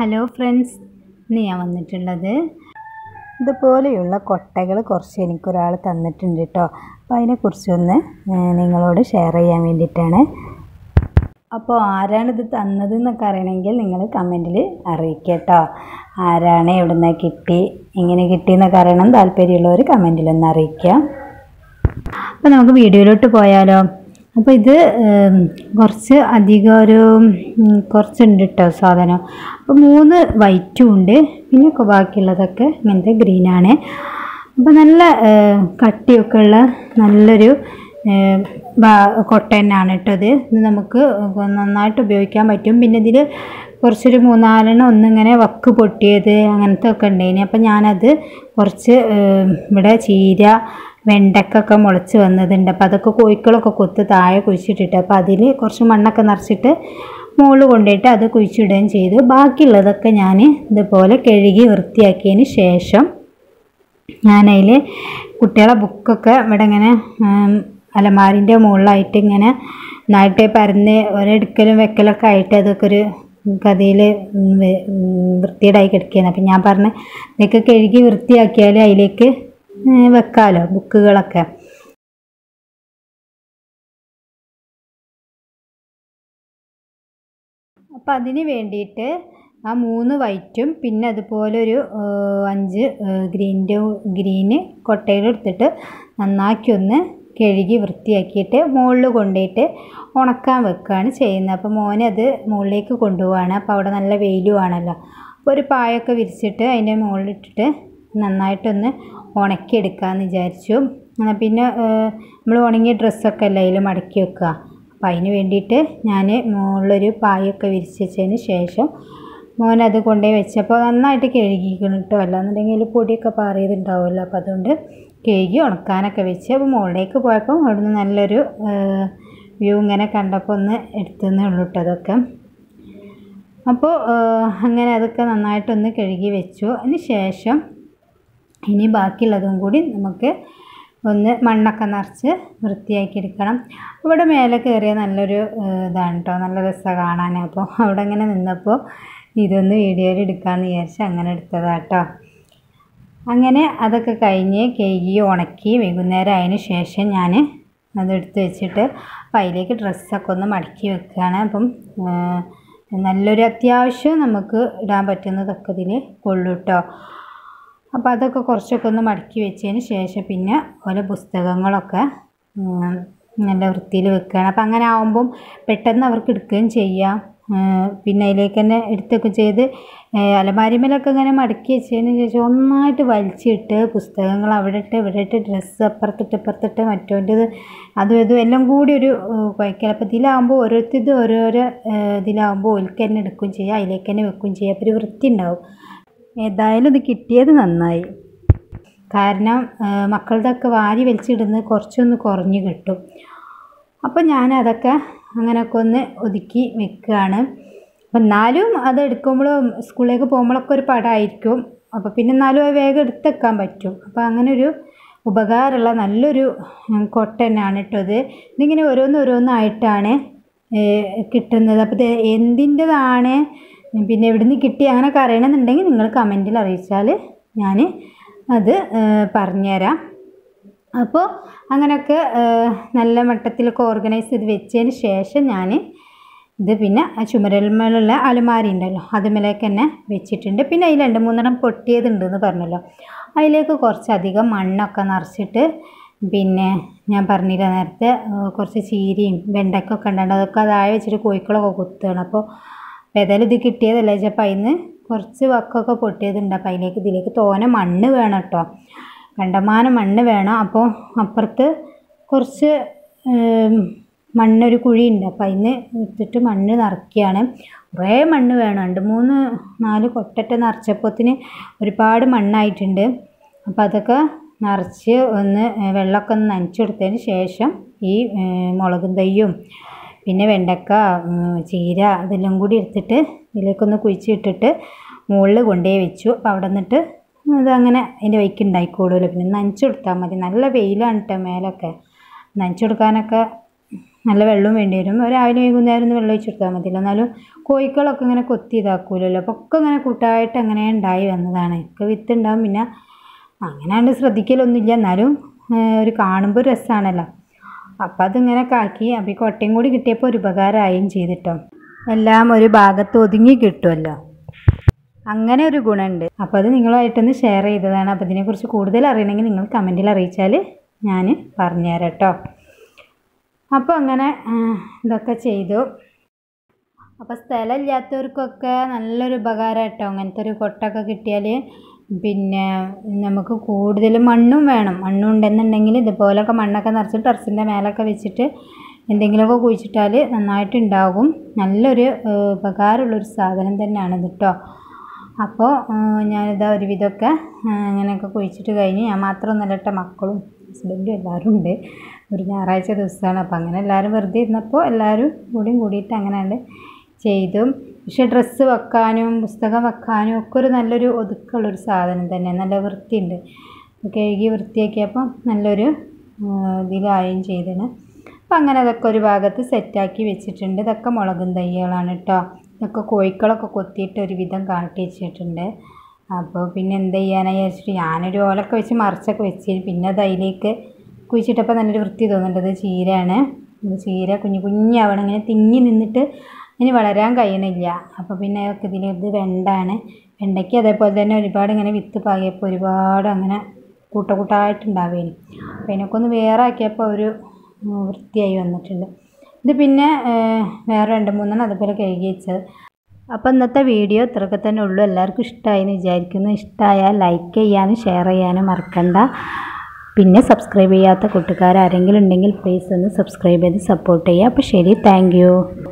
hello friends ഇന്ന് ഞാൻ വന്നിട്ടുള്ളത് ഇതുപോലെയുള്ള കൊട്ടകൾ കുറച്ച് എനിക്കൊരാൾ തന്നിട്ടുണ്ട് കേട്ടോ അപ്പോൾ അതിനെക്കുറിച്ചൊന്ന് ഏഹ്, നിങ്ങളോട് ഷെയർ ചെയ്യാൻ വേണ്ടിയിട്ടാണ് അപ്പോൾ ആരാണിത് തന്നത് എന്നൊക്കെ അറിയണമെങ്കിൽ നിങ്ങൾ കമൻറ്റിൽ അറിയിക്കുക കേട്ടോ ആരാണ് എവിടെ നിന്ന് കിട്ടി എങ്ങനെ കിട്ടിയെന്നൊക്കെ അറിയണം താല്പര്യമുള്ളവർ കമൻറ്റിലൊന്ന് അറിയിക്കുക അപ്പോൾ നമുക്ക് വീഡിയോയിലോട്ട് പോയാലോ അപ്പോൾ ഇത് ഉം, കുറച്ച് അധികം ഒരു ഉം, കുറച്ചുണ്ട് കേട്ടോ സാധനം അപ്പോൾ മൂന്ന് വൈറ്റും ഉണ്ട് പിന്നെ ഒക്കെ ബാക്കിയുള്ളതൊക്കെ ഇങ്ങനത്തെ ഗ്രീനാണ് അപ്പോൾ നല്ല ഏഹ്, കട്ടിയൊക്കെ ഉള്ള നല്ലൊരു ഏഹ്, ബാ- കൊട്ട തന്നെയാണ് കേട്ടോ ഇത് ഇത് നമുക്ക് നന്നായിട്ട് ഉപയോഗിക്കാൻ പറ്റും പിന്നെ ഇതിൽ കുറച്ചൊരു മൂന്നാലെണ്ണം ഒന്നിങ്ങനെ വക്ക് പൊട്ടിയത് അങ്ങനത്തെ ഒക്കെ ഉണ്ടായിന് അപ്പം ഞാനത് കുറച്ച് ഏഹ്, ഇവിടെ ചീര വെണ്ടക്കൊക്കെ മുളച്ച് വന്നതുണ്ട് അപ്പോൾ അതൊക്കെ കോഴിക്കളൊക്കെ കൊത്ത് താഴെ കുഴിച്ചിട്ടിട്ട് അപ്പോൾ അതിൽ കുറച്ച് മണ്ണൊക്കെ നിറച്ചിട്ട് മുകളിൽ കൊണ്ടുപോയിട്ട് അത് കുഴിച്ചിടുകയും ചെയ്തു ബാക്കിയുള്ളതൊക്കെ ഞാൻ ഇതുപോലെ കഴുകി വൃത്തിയാക്കിയതിന് ശേഷം ഞാനതിൽ കുട്ടികളെ ബുക്കൊക്കെ ഇവിടെ ഇങ്ങനെ ഉം, അലമാരിൻ്റെ മുകളിലായിട്ട് ഇങ്ങനെ നന്നായിട്ട് പരന്ന് ഒരെടുക്കലും വെക്കലൊക്കെ ആയിട്ട് അതൊക്കെ ഒരു കഥയിൽ വൃത്തിയേടായി കിടക്കുകയാണ് അപ്പം ഞാൻ പറഞ്ഞ് ഇതൊക്കെ കഴുകി വൃത്തിയാക്കിയാൽ അതിലേക്ക് ഉം, വെക്കാമല്ലോ ബുക്കുകളൊക്കെ അപ്പം അതിന് വേണ്ടിയിട്ട് ആ മൂന്ന് വൈറ്റും പിന്നെ അതുപോലെ ഒരു ഏഹ്, അഞ്ച് ഗ്രീൻ്റെ ഗ്രീന് കൊട്ടയിലെടുത്തിട്ട് നന്നാക്കി ഒന്ന് കഴുകി വൃത്തിയാക്കിയിട്ട് മുകളിൽ കൊണ്ടുപോയിട്ട് ഉണക്കാൻ വെക്കുകയാണ് ചെയ്യുന്നത് അപ്പോൾ മോനെ അത് മുകളിലേക്ക് കൊണ്ടുപോവാണ് അപ്പോൾ അവിടെ നല്ല വെയിലുമാണല്ലോ അപ്പോൾ ഒരു പായൊക്കെ വിരിച്ചിട്ട് അതിൻ്റെ മുകളിലിട്ടിട്ട് നന്നായിട്ടൊന്ന് ഉണക്കിയെടുക്കാമെന്ന് വിചാരിച്ചു ആ, പിന്നെ നമ്മൾ ഉണങ്ങിയ ഡ്രസ്സൊക്കെ അല്ലേ അതിൽ മടക്കി വെക്കുക അപ്പോൾ അതിന് വേണ്ടിയിട്ട് ഞാൻ മുകളിലൊരു പായൊക്കെ വിരിച്ച് വെച്ചതിന് ശേഷം മോൻ അത് കൊണ്ടുപോയി വെച്ചപ്പോൾ നന്നായിട്ട് കഴുകിക്കണം കേട്ടോ അല്ലാന്നുണ്ടെങ്കിൽ പൊടിയൊക്കെ പാറിയതുണ്ടാവുമല്ലോ അപ്പോൾ അതുകൊണ്ട് കഴുകി ഉണക്കാനൊക്കെ വെച്ച് അപ്പോൾ മുകളിലേക്ക് പോയപ്പോൾ അവിടുന്ന് നല്ലൊരു വ്യൂ ഇങ്ങനെ കണ്ടപ്പോൾ ഒന്ന് എടുത്തന്നേ ഉള്ളൂ കേട്ടോ അതൊക്കെ അപ്പോൾ അങ്ങനെ അതൊക്കെ നന്നായിട്ടൊന്ന് കഴുകി വെച്ചു അതിന് ശേഷം ഇനി ബാക്കിയുള്ളതും കൂടി നമുക്ക് ഒന്ന് മണ്ണൊക്കെ നിറച്ച് വൃത്തിയാക്കി എടുക്കണം ഇവിടെ മേലെ കയറിയ നല്ലൊരു ഏഹ്, ഇതാണ് കേട്ടോ നല്ല രസമാണ് കാണാൻ അപ്പോൾ അവിടെ ഇങ്ങനെ നിന്നപ്പോൾ ഇതൊന്ന് വീഡിയോയിൽ എടുക്കാമെന്ന് വിചാരിച്ച് അങ്ങനെ എടുത്തതാണ് കേട്ടോ അങ്ങനെ അതൊക്കെ കഴിഞ്ഞ് കഴുകി ഉണക്കി വൈകുന്നേരം ആയതിന് ശേഷം ഞാൻ അതെടുത്ത് വെച്ചിട്ട് അപ്പം അതിലേക്ക് ഡ്രസ്സൊക്കെ ഒന്ന് മടക്കി വെക്കുകയാണ് അപ്പം ആ, നല്ലൊരു അത്യാവശ്യം നമുക്ക് ഇടാൻ പറ്റുന്നതൊക്കെ ഇതിൽ കൊള്ളു കേട്ടോ അപ്പോൾ അതൊക്കെ കുറച്ചൊക്കെ ഒന്ന് മടക്കി വെച്ചതിന് ശേഷം പിന്നെ ഓരോ പുസ്തകങ്ങളൊക്കെ ഉം, നല്ല വൃത്തിയിൽ വെക്കുകയാണ് അപ്പം അങ്ങനെ ആകുമ്പം പെട്ടെന്ന് അവർക്ക് എടുക്കുകയും ചെയ്യാം ഏഹ് പിന്നെ അതിലേക്ക് തന്നെ എടുത്തൊക്കെ ചെയ്ത് ഏഹ് അലമാരിമേലൊക്കെ ഇങ്ങനെ മടക്കി വെച്ചതിന് ശേഷം ഒന്നായിട്ട് വലിച്ചിട്ട് പുസ്തകങ്ങൾ അവിടെ ഇട്ട് ഇവിടെ ഇട്ട് ഡ്രസ്സ് അപ്പുറത്തിട്ട് ഇപ്പുറത്തിട്ട് മറ്റോൻ്റെത് അതും ഇതും എല്ലാം കൂടി ഒരു ഏഹ് കുഴക്കൽ അപ്പോൾ ഇതിലാകുമ്പോൾ ഓരോരുത്തത് ഓരോരോ ഏഹ് ഇതിലാകുമ്പോൾ ഓൽക്ക് തന്നെ എടുക്കുകയും ചെയ്യാം അതിലേക്ക് തന്നെ വെക്കുകയും ചെയ്യാം അപ്പോൾ ഒരു വൃത്തി ഉണ്ടാവും ഏതായാലും ഇത് കിട്ടിയത് നന്നായി കാരണം ഏഹ് മക്കളുടെയൊക്കെ വാരി വലിച്ചിടുന്നത് കുറച്ചൊന്ന് കുറഞ്ഞു കിട്ടും അപ്പോൾ ഞാൻ അതൊക്കെ അങ്ങനെയൊക്കെ ഒന്ന് ഒതുക്കി വെക്കുകയാണ് അപ്പം എന്നാലും അത് എടുക്കുമ്പോഴും സ്കൂളിലേക്ക് പോകുമ്പോഴൊക്കെ ഒരു പടമായിരിക്കും അപ്പോൾ പിന്നെ എന്നാലും അത് വേഗം എടുത്തേക്കാൻ പറ്റും അപ്പോൾ അങ്ങനെ ഒരു ഉപകാരമുള്ള നല്ലൊരു ഉം, കൊട്ട തന്നെയാണ് കേട്ടോ ഇത് ഇതിങ്ങനെ ഓരോന്ന് ഓരോന്നായിട്ടാണ് ഏഹ്, കിട്ടുന്നത് അപ്പോൾ ഇത് എന്തിൻ്റെതാണ് പിന്നെ എവിടുന്ന് കിട്ടി അങ്ങനെയൊക്കെ അറിയണമെന്നുണ്ടെങ്കിൽ നിങ്ങൾ കമൻറ്റിൽ അറിയിച്ചാൽ ഞാൻ അത് ഏഹ്, പറഞ്ഞുതരാം അപ്പോൾ അങ്ങനെയൊക്കെ ഏഹ്, നല്ല മട്ടത്തിലൊക്കെ ഓർഗനൈസ് ചെയ്ത് വെച്ചതിന് ശേഷം ഞാൻ ഇത് പിന്നെ ആ ചുമരന്മേലുള്ള അലമാരി ഉണ്ടല്ലോ അതുമേലേക്ക് തന്നെ വെച്ചിട്ടുണ്ട് പിന്നെ അതിൽ രണ്ട് മൂന്നെണ്ണം പൊട്ടിയതുണ്ടെന്ന് പറഞ്ഞല്ലോ അതിലേക്ക് കുറച്ചധികം മണ്ണൊക്കെ നിറച്ചിട്ട് പിന്നെ ഞാൻ പറഞ്ഞില്ല നേരത്തെ ഏഹ്, കുറച്ച് ചീരയും വെണ്ടയ്ക്കൊക്കെ ഉണ്ടാണ്ട് അതൊക്കെ അതായ വെച്ചിട്ട് കോഴിക്കളൊക്കെ കുത്തുകയാണ് അപ്പോൾ ഏതായാലും ഇത് കിട്ടിയതല്ലേ ചിലപ്പോൾ അതിന് കുറച്ച് വക്കൊക്കെ പൊട്ടിയതുണ്ട് അപ്പോൾ അതിലേക്ക് ഇതിലേക്ക് തോനെ മണ്ണ് വേണം കേട്ടോ കണ്ടമാനം മണ്ണ് വേണം അപ്പോൾ അപ്പുറത്ത് കുറച്ച് ഏം, മണ്ണൊരു കുഴിയുണ്ട് അപ്പോൾ അതിന് എടുത്തിട്ട് മണ്ണ് നിറയ്ക്കുകയാണ് കുറേ മണ്ണ് വേണം രണ്ട് മൂന്ന് നാല് കൊട്ടറ്റ നിറച്ചപ്പോത്തിന് ഒരുപാട് മണ്ണായിട്ടുണ്ട് അപ്പോൾ അതൊക്കെ നിറച്ച് ഒന്ന് വെള്ളമൊക്കെ ഒന്ന് നനച്ചെടുത്തതിന് ശേഷം ഈ ഏ, മുളകും തയ്യും പിന്നെ വെണ്ടക്ക ഉം, ചീര അതെല്ലാം കൂടി എടുത്തിട്ട് ഇതിലേക്കൊന്ന് കുഴിച്ചിട്ടിട്ട് മുകളിൽ കൊണ്ടുപോയി വെച്ചു അപ്പോൾ അവിടെ നിന്നിട്ട് അതങ്ങനെ അതിൻ്റെ വൈക്ക് ഉണ്ടായിക്കോളുമല്ലോ പിന്നെ നനച്ചു കൊടുത്താൽ മതി നല്ല വെയിലാണ് കേട്ടോ മേലൊക്കെ നനച്ചു കൊടുക്കാനൊക്കെ നല്ല വെള്ളവും വേണ്ടി വരും ഒരു രാവിലെ വൈകുന്നേരം ഒന്ന് വെള്ളം ഒഴിച്ച് കൊടുത്താൽ മതിയല്ലോ എന്നാലും കോഴിക്കളൊക്കെ ഇങ്ങനെ കൊത്തി ഇതാക്കൂലല്ലോ അപ്പോൾ ഒക്കെ ഇങ്ങനെ കൂട്ടായിട്ട് അങ്ങനെ ഉണ്ടായി വന്നതാണ് ഒക്കെ വിത്ത് ഉണ്ടാവും പിന്നെ അങ്ങനെയാണ്ട് ശ്രദ്ധിക്കലൊന്നുമില്ല എന്നാലും ഏഹ്, ഒരു കാണുമ്പോൾ ഒരു രസമാണല്ലോ അപ്പം അതിങ്ങനെ കാക്കി അപ്പോൾ ഈ കൊട്ടയും കൂടി കിട്ടിയപ്പോൾ ഒരു ഉപകാരമായും ചെയ്തിട്ടോ എല്ലാം ഒരു ഭാഗത്ത് ഒതുങ്ങി കിട്ടുമല്ലോ അങ്ങനെ ഒരു ഗുണമുണ്ട് അപ്പോൾ അത് നിങ്ങളുമായിട്ടൊന്ന് ഷെയർ ചെയ്തതാണ് അപ്പോൾ ഇതിനെക്കുറിച്ച് കൂടുതൽ അറിയണമെങ്കിൽ നിങ്ങൾ കമൻറ്റിൽ അറിയിച്ചാൽ ഞാൻ പറഞ്ഞുതരാം കേട്ടോ അപ്പോൾ അങ്ങനെ ആ, ഇതൊക്കെ ചെയ്തു അപ്പോൾ സ്ഥലമില്ലാത്തവർക്കൊക്കെ നല്ലൊരു ഉപകാരം കേട്ടോ അങ്ങനത്തെ ഒരു കൊട്ടൊക്കെ കിട്ടിയാൽ പിന്നെ നമുക്ക് കൂടുതൽ മണ്ണും വേണം മണ്ണും ഉണ്ടെന്നുണ്ടെങ്കിൽ ഇതുപോലൊക്കെ മണ്ണൊക്കെ നിറച്ച് ടെറസിൻ്റെ മേലൊക്കെ വെച്ചിട്ട് എന്തെങ്കിലുമൊക്കെ കുഴിച്ചിട്ടാൽ നന്നായിട്ട് ഉണ്ടാകും നല്ലൊരു ഏഹ്, ഉപകാരമുള്ളൊരു സാധനം തന്നെയാണ് ഇത് കേട്ടോ അപ്പോൾ ഞാനിതാ ഒരുവിധമൊക്കെ ആ, അങ്ങനെയൊക്കെ കുഴിച്ചിട്ട് കഴിഞ്ഞ് ഞാൻ മാത്രമൊന്നുമല്ല കേട്ടോ മക്കളും ഹസ്ബൻഡും എല്ലാവരും ഉണ്ട് ഒരു ഞായറാഴ്ച ദിവസമാണ് അപ്പോൾ അങ്ങനെ എല്ലാവരും വെറുതെ ഇരുന്നപ്പോൾ എല്ലാവരും കൂടിയും കൂടിയിട്ട് അങ്ങനെയുണ്ട് ചെയ്തു പക്ഷെ ഡ്രസ്സ് വെക്കാനും പുസ്തകം വെക്കാനും ഒക്കെ ഒരു നല്ലൊരു ഒതുക്കമുള്ളൊരു സാധനം തന്നെ നല്ല വൃത്തിയുണ്ട് അപ്പോൾ കഴുകി വൃത്തിയാക്കിയപ്പോൾ നല്ലൊരു ആ, ഇതിലായും ചെയ്തിന് അപ്പം അങ്ങനെ അതൊക്കെ ഒരു ഭാഗത്ത് സെറ്റാക്കി വെച്ചിട്ടുണ്ട് ഇതൊക്കെ മുളകും തൈകളാണ് കേട്ടോ ഇതൊക്കെ കോഴിക്കളൊക്കെ കൊത്തിയിട്ട് ഒരു വിധം കാട്ടി വെച്ചിട്ടുണ്ട് അപ്പോൾ പിന്നെ എന്ത് ചെയ്യാനായി വിചാരിച്ചിട്ട് ഞാനൊരു ഓലൊക്കെ വെച്ച് മറിച്ചൊക്കെ വെച്ച് പിന്നെ അത് അതിലേക്ക് കുഴിച്ചിട്ടപ്പോൾ നല്ലൊരു വൃത്തി തോന്നുന്നുണ്ട് ഇത് ചീരയാണ് ഇത് ചീര കുഞ്ഞു കുഞ്ഞാവണം ഇങ്ങനെ തിങ്ങി നിന്നിട്ട് ഇനി വളരാൻ കഴിയണില്ല അപ്പോൾ പിന്നെ ഒക്കെ ഇതിൽ ഇത് വെണ്ടാണ് വെണ്ടയ്ക്ക് അതേപോലെ തന്നെ ഒരുപാട് ഇങ്ങനെ വിത്ത് പാകിയപ്പോൾ ഒരുപാട് അങ്ങനെ കൂട്ട കൂട്ടായിട്ടുണ്ടാവേനി അപ്പോൾ അതിനൊക്കെ ഒന്ന് വേറെ ആക്കിയപ്പോൾ ഒരു ഉം, വൃത്തിയായി വന്നിട്ടുണ്ട് ഇത് പിന്നെ ഏഹ്, വേറെ രണ്ട് മൂന്നെണ്ണം അതുപോലെ കഴുകി വെച്ചത് അപ്പോൾ ഇന്നത്തെ വീഡിയോ ഇത്രയൊക്കെ തന്നെ ഉള്ളൂ എല്ലാവർക്കും ഇഷ്ടമായി എന്ന് വിചാരിക്കുന്നു ഇഷ്ടമായാൽ ലൈക്ക് ചെയ്യാനും ഷെയർ ചെയ്യാനും മറക്കണ്ട പിന്നെ സബ്സ്ക്രൈബ് ചെയ്യാത്ത കൂട്ടുകാർ ആരെങ്കിലും ഉണ്ടെങ്കിൽ പ്ലീസ് ഒന്ന് സബ്സ്ക്രൈബ് ചെയ്ത് സപ്പോർട്ട് ചെയ്യുക അപ്പോൾ ശരി താങ്ക്